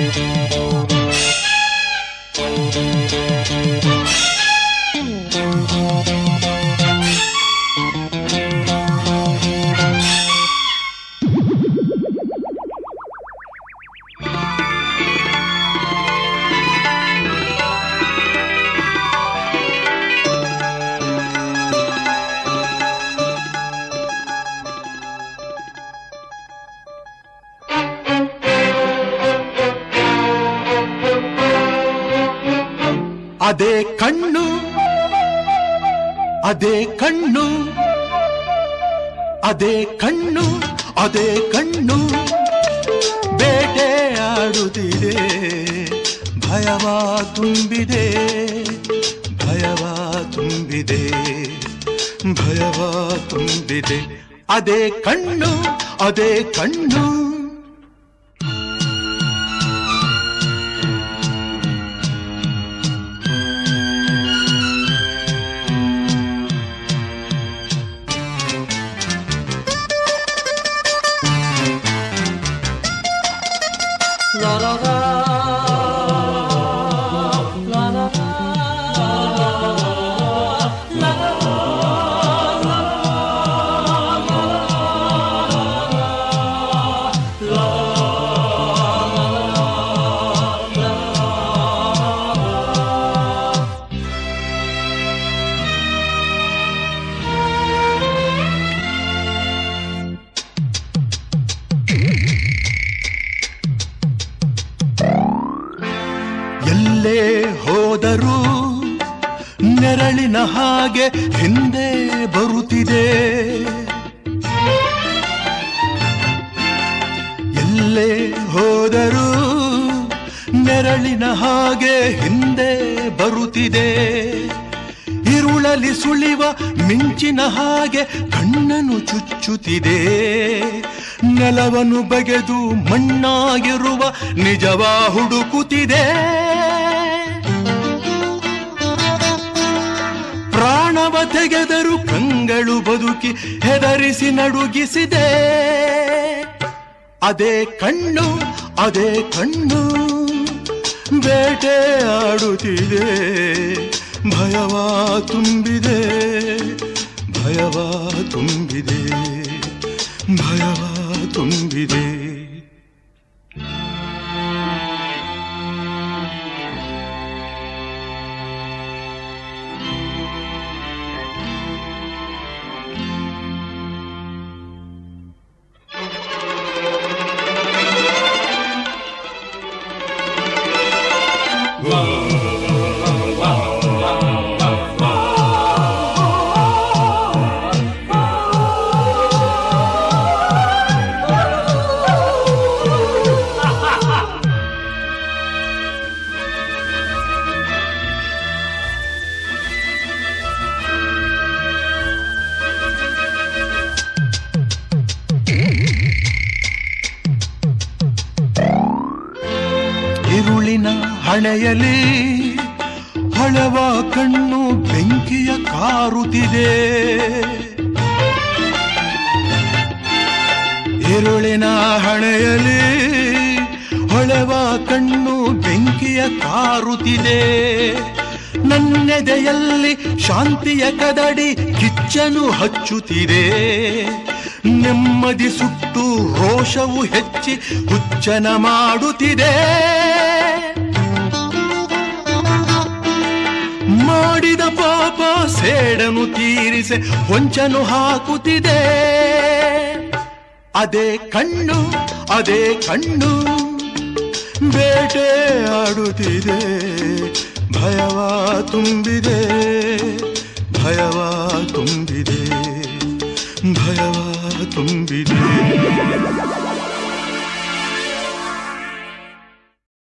ಅದೇ ಕಣ್ಣು ಅದೇ ಕಣ್ಣು ಅದೇ ಕಣ್ಣು ಅದೇ ಕಣ್ಣು ಬೇಟೆ ಆಡುತ್ತಿದೆ ಭಯವ ತುಂಬಿದೆ ಭಯವ ತುಂಬಿದೆ ಭಯವ ತುಂಬಿದೆ ಅದೇ ಕಣ್ಣು ಅದೇ ಕಣ್ಣು ಎಲ್ಲೇ ಹೋದರೂ ನೆರಳಿನ ಹಾಗೆ ಹಿಂದೆ ಬರುತ್ತಿದೆ ಎಲ್ಲೇ ಹೋದರೂ ನೆರಳಿನ ಹಾಗೆ ಹಿಂದೆ ಬರುತ್ತಿದೆ ಇರುಳಲಿ ಸುಳಿವ ಮಿಂಚಿನ ಹಾಗೆ ಕಣ್ಣನು ಚುಚ್ಚುತ್ತಿದೆ ನೆಲವನ್ನು ಬಗೆದು ಮಣ್ಣಾಗಿರುವ ನಿಜವ ಹುಡುಕುತ್ತಿದೆ ಪ್ರಾಣವ ತೆಗೆದರು ಕಂಗಳು ಬದುಕಿ ಹೆದರಿಸಿ ನಡುಗಿಸಿದೆ ಅದೇ ಕಣ್ಣು ಅದೇ ಕಣ್ಣು ಬೇಟೆ ಆಡುತ್ತಿದೆ ಭಯವ ತುಂಬಿದೆ ಭಯವ ತುಂಬಿದೆ ಭಯವ ತುಂಬಿದೆ ಇರುಳಿನ ಹಣೆಯಲಿ ಹೊಳೆವ ಕಣ್ಣು ಬೆಂಕಿಯ ಕಾರುತ್ತಿದೆ ಇರುಳಿನ ಹಣೆಯಲಿ ಹೊಳೆವ ಕಣ್ಣು ಬೆಂಕಿಯ ಕಾರುತ್ತಿದೆ ನನ್ನೆದೆಯಲ್ಲಿ ಶಾಂತಿಯ ಕದಡಿ ಕಿಚ್ಚನು ಹಚ್ಚುತ್ತಿದೆ ನೆಮ್ಮದಿ ಸುಟ್ಟು ರೋಷವು ಹೆಚ್ಚಿ ಹುಚ್ಚನ ಮಾಡುತ್ತಿದೆ ಮಾಡಿದ ಪಾಪ ಸೇಡನು ತೀರಿಸೆ ಹೊಂಚನು ಹಾಕುತ್ತಿದೆ ಅದೇ ಕಣ್ಣು ಅದೇ ಕಣ್ಣು ಬೇಟೆ ಆಡುತ್ತಿದೆ ಭಯವ ತುಂಬಿದೆ ಭಯವ ತುಂಬಿದೆ ಭಯವ ತುಂಬಿದೆ